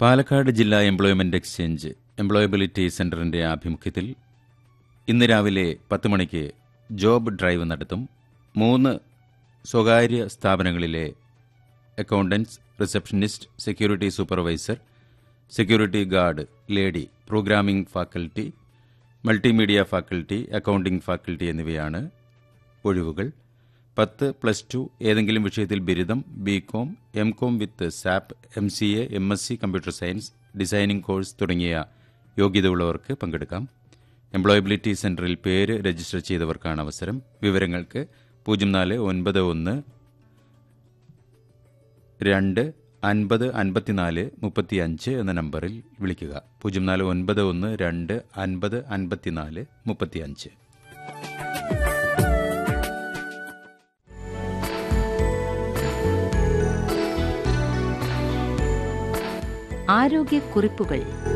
പാലക്കാട് ജില്ലാ employment exchange employability സെന്ററിന്റെ ആഭിമുഖ്യത്തിൽ ഇന്ന് രാവിലെ പത്ത് മണിക്ക് ജോബ് ഡ്രൈവ് നടത്തും മൂന്ന് സ്വകാര്യ സ്ഥാപനങ്ങളിലെ accountants receptionist security supervisor security guard lady programming faculty multimedia faculty accounting faculty എന്നിവയാണ് ഒഴിവുകൾ പത്ത് പ്ലസ് ടു ഏതെങ്കിലും വിഷയത്തിൽ ബിരുദം B com M com with SAP M C A M S C computer science designing course തുടങ്ങിയ യോഗ്യതയുള്ളവർക്ക് പങ്കെടുക്കാം employability സെന്ററിൽ പേര് രജിസ്റ്റർ ചെയ്തവർക്കാണ് അവസരം വിവരങ്ങൾക്ക് പൂജ്യം നാല് ഒൻപത് ഒന്ന് രണ്ട് അൻപത് അൻപത്തിനാല് മുപ്പത്തി അഞ്ച് എന്ന നമ്പറിൽ വിളിക്കുക പൂജ്യം നാല് ഒൻപത് ഒന്ന് രണ്ട് അൻപത് അൻപത്തിനാല് മുപ്പത്തി അഞ്ച് ആരോഗ്യക്കുറിപ്പുകൾ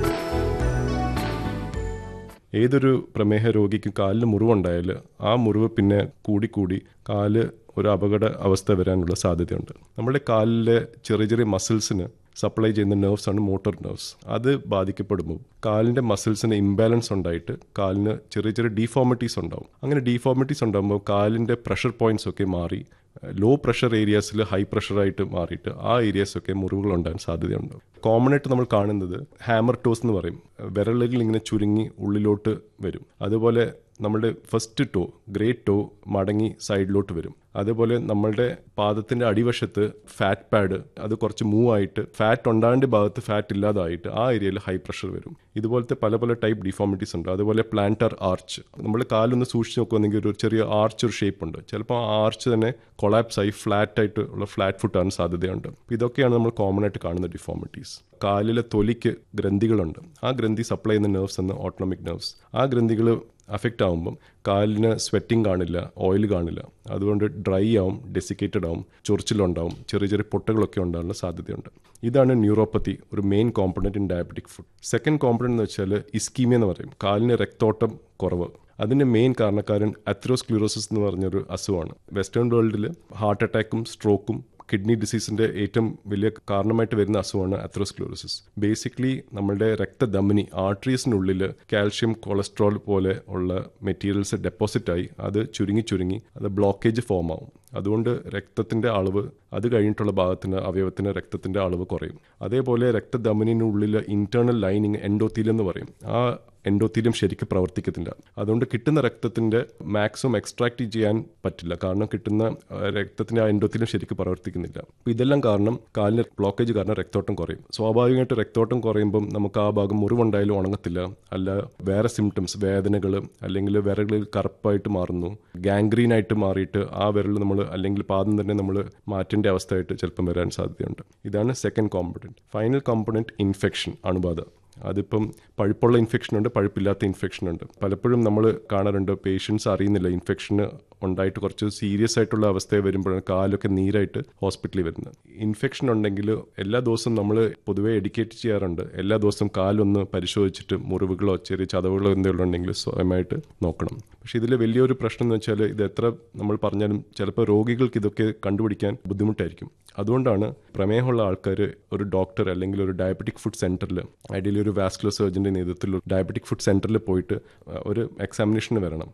ഏതൊരു പ്രമേഹ രോഗിക്കും കാലിന് മുറിവുണ്ടായാൽ ആ മുറിവ് പിന്നെ കൂടിക്കൂടി കാല് ഒരു അപകട അവസ്ഥ വരാനുള്ള സാധ്യതയുണ്ട് നമ്മുടെ കാലിലെ ചെറിയ ചെറിയ മസിൽസിന് സപ്ലൈ ചെയ്യുന്ന നെർവ്സ് ആണ് മോട്ടോർ നെർവ്സ് അത് ബാധിക്കപ്പെടുമ്പോൾ കാലിൻ്റെ മസിൽസിന് ഇംബാലൻസ് ഉണ്ടായിട്ട് കാലിന് ചെറിയ ചെറിയ ഡീഫോമിറ്റീസ് ഉണ്ടാവും അങ്ങനെ ഡീഫോമിറ്റീസ് ഉണ്ടാകുമ്പോൾ കാലിൻ്റെ പ്രഷർ പോയിന്റ്സ് ഒക്കെ മാറി ലോ പ്രഷർ ഏരിയാസിൽ ഹൈ പ്രഷറായിട്ട് മാറിയിട്ട് ആ ഏരിയാസൊക്കെ മുറിവുകൾ ഉണ്ടാകാൻ സാധ്യതയുണ്ട് കോമൺ ആയിട്ട് നമ്മൾ കാണുന്നത് ഹാമർ ടോസ് എന്ന് പറയും വിരലുകൾ ഇങ്ങനെ ചുരുങ്ങി ഉള്ളിലോട്ട് വരും അതുപോലെ നമ്മുടെ ഫസ്റ്റ് ടോ ഗ്രേറ്റ് ടോ മടങ്ങി സൈഡിലോട്ട് വരും അതേപോലെ നമ്മളുടെ പാദത്തിന്റെ അടിവശത്ത് ഫാറ്റ് പാഡ് അത് കുറച്ച് മൂവ് ആയിട്ട് ഫാറ്റ് ഉണ്ടാകേണ്ട ഭാഗത്ത് ഫാറ്റ് ഇല്ലാതായിട്ട് ആ ഏരിയയിൽ ഹൈ പ്രഷർ വരും ഇതുപോലത്തെ പല പല ടൈപ്പ് ഡിഫോമിറ്റീസ് ഉണ്ട് അതുപോലെ പ്ലാന്റർ ആർച്ച് നമ്മൾ കാലൊന്ന് സൂക്ഷിച്ച് നോക്കുകയാണെങ്കിൽ ഒരു ചെറിയ ആർച്ച് ഒരു ഷേപ്പ് ഉണ്ട് ചിലപ്പോൾ ആ ആർച്ച് തന്നെ കൊളാപ്സ് ആയി ഫ്ലാറ്റ് ആയിട്ട് ഉള്ള ഫ്ലാറ്റ് ഫുട്ട് ആകാൻ സാധ്യതയുണ്ട് ഇതൊക്കെയാണ് നമ്മൾ കോമൺ ആയിട്ട് കാണുന്ന ഡിഫോമിറ്റീസ് കാലിലെ തൊലിക്ക് ഗ്രന്ഥികളുണ്ട് ആ ഗ്രന്ഥി സപ്ലൈ ചെയ്യുന്ന നെർവ്സ് എന്ന് ഓട്ടോണമിക് നെർവ്സ് ആ ഗ്രന്ഥികൾ അഫക്റ്റ് ആകുമ്പം കാലിന് സ്വെറ്റിംഗ് കാണില്ല ഓയിൽ കാണില്ല അതുകൊണ്ട് ഡ്രൈ ആവും ഡെസിക്കേറ്റഡ് ആവും ചൊറിച്ചിലുണ്ടാവും ചെറിയ ചെറിയ പൊട്ടകളൊക്കെ ഉണ്ടാകാനുള്ള സാധ്യതയുണ്ട് ഇതാണ് ന്യൂറോപ്പത്തി ഒരു main component in diabetic foot second component എന്ന് വെച്ചാൽ ഇസ്കീമിയ എന്ന് പറയും കാലിന് രക്തോട്ടം കുറവ് അതിൻ്റെ മെയിൻ കാരണക്കാരൻ അത്രോസ്ക്ലീറോസിസ് എന്ന് പറഞ്ഞൊരു അസുഖമാണ് വെസ്റ്റേൺ വേൾഡിൽ ഹാർട്ട് അറ്റാക്കും സ്ട്രോക്കും കിഡ്നി ഡിസീസിന്റെ ഏറ്റവും വലിയ കാരണമായിട്ട് വരുന്ന അസുഖമാണ് അത്രോസ്ക്ലോറോസിസ് ബേസിക്കലി നമ്മുടെ രക്തധമനി ആർട്ടറീസിനുള്ളിൽ കാൽഷ്യം കൊളസ്ട്രോൾ പോലെ ഉള്ള മെറ്റീരിയൽസ് ഡെപ്പോസിറ്റ് ആയി അത് ചുരുങ്ങി ചുരുങ്ങി അത് ബ്ലോക്കേജ് ഫോം ആവും അതുകൊണ്ട് രക്തത്തിന്റെ അളവ് അത് കഴിഞ്ഞിട്ടുള്ള ഭാഗത്തിന് അവയവത്തിന് രക്തത്തിന്റെ അളവ് കുറയും അതേപോലെ രക്തധമനിനുള്ളിൽ ഇന്റേണൽ ലൈനിങ് എൻഡോത്തീൽ എന്ന് പറയും ആ എൻഡോത്തീലിയം ശരിക്കും പ്രവർത്തിക്കത്തില്ല അതുകൊണ്ട് കിട്ടുന്ന രക്തത്തിന്റെ മാക്സിമം എക്സ്ട്രാക്ട് ചെയ്യാൻ പറ്റില്ല കാരണം കിട്ടുന്ന രക്തത്തിന്റെ ആ എൻഡോത്തീലിയം ശരിക്കും പ്രവർത്തിക്കുന്നില്ല അപ്പോൾ ഇതെല്ലാം കാരണം കാലിന് ബ്ലോക്കേജ് കാരണം രക്തോട്ടം കുറയും സ്വാഭാവികമായിട്ട് രക്തോട്ടം കുറയുമ്പം നമുക്ക് ആ ഭാഗം മുറിവുണ്ടായാലും ഉണങ്ങത്തില്ല അല്ല വേറെ സിംറ്റംസ് വേദനകൾ അല്ലെങ്കിൽ വിരകളിൽ കറുപ്പായിട്ട് മാറുന്നു ഗാംഗ്രീൻ ആയിട്ട് മാറിയിട്ട് ആ വിരൽ നമ്മൾ അല്ലെങ്കിൽ പാദം തന്നെ നമ്മൾ മാറ്റേണ്ട അവസ്ഥയായിട്ട് ചിലപ്പം വരാൻ സാധ്യതയുണ്ട് ഇതാണ് second component final component infection അണുബാധ അതിപ്പം പഴുപ്പുള്ള ഇൻഫെക്ഷൻ ഉണ്ട് പഴുപ്പില്ലാത്ത ഇൻഫെക്ഷൻ ഉണ്ട് പലപ്പോഴും നമ്മൾ കാണാറുണ്ട് പേഷ്യൻസ് അറിയുന്നില്ല ഇൻഫെക്ഷന് ഉണ്ടായിട്ട് കുറച്ച് സീരിയസ് ആയിട്ടുള്ള അവസ്ഥ വരുമ്പോഴാണ് കാലൊക്കെ നീരായിട്ട് ഹോസ്പിറ്റലിൽ വരുന്നത് ഇൻഫെക്ഷൻ ഉണ്ടെങ്കിൽ എല്ലാ ദിവസവും നമ്മൾ പൊതുവേ എഡ്യൂക്കേറ്റ് ചെയ്യാറുണ്ട് എല്ലാ ദിവസവും കാലൊന്ന് പരിശോധിച്ചിട്ട് മുറിവുകളോ ചെറിയ ചതവുകളോ എന്തെങ്കിലും ഉണ്ടെങ്കിൽ സ്വയമായിട്ട് നോക്കണം പക്ഷേ ഇതിൽ വലിയൊരു പ്രശ്നം എന്ന് വെച്ചാൽ ഇത് എത്ര നമ്മൾ പറഞ്ഞാലും ചിലപ്പോൾ രോഗികൾക്ക് ഇതൊക്കെ കണ്ടുപിടിക്കാൻ ബുദ്ധിമുട്ടായിരിക്കും അതുകൊണ്ടാണ് പ്രമേഹമുള്ള ആൾക്കാർ ഒരു ഡോക്ടർ അല്ലെങ്കിൽ ഒരു ഡയബറ്റിക് ഫുഡ് സെന്ററിൽ ഐഡിയലി ഒരു വാസ്കുലർ സർജന്റെ നേതൃത്വത്തിൽ ഡയബറ്റിക് ഫുഡ് സെന്ററിൽ പോയിട്ട് ഒരു എക്സാമിനേഷന് വരണം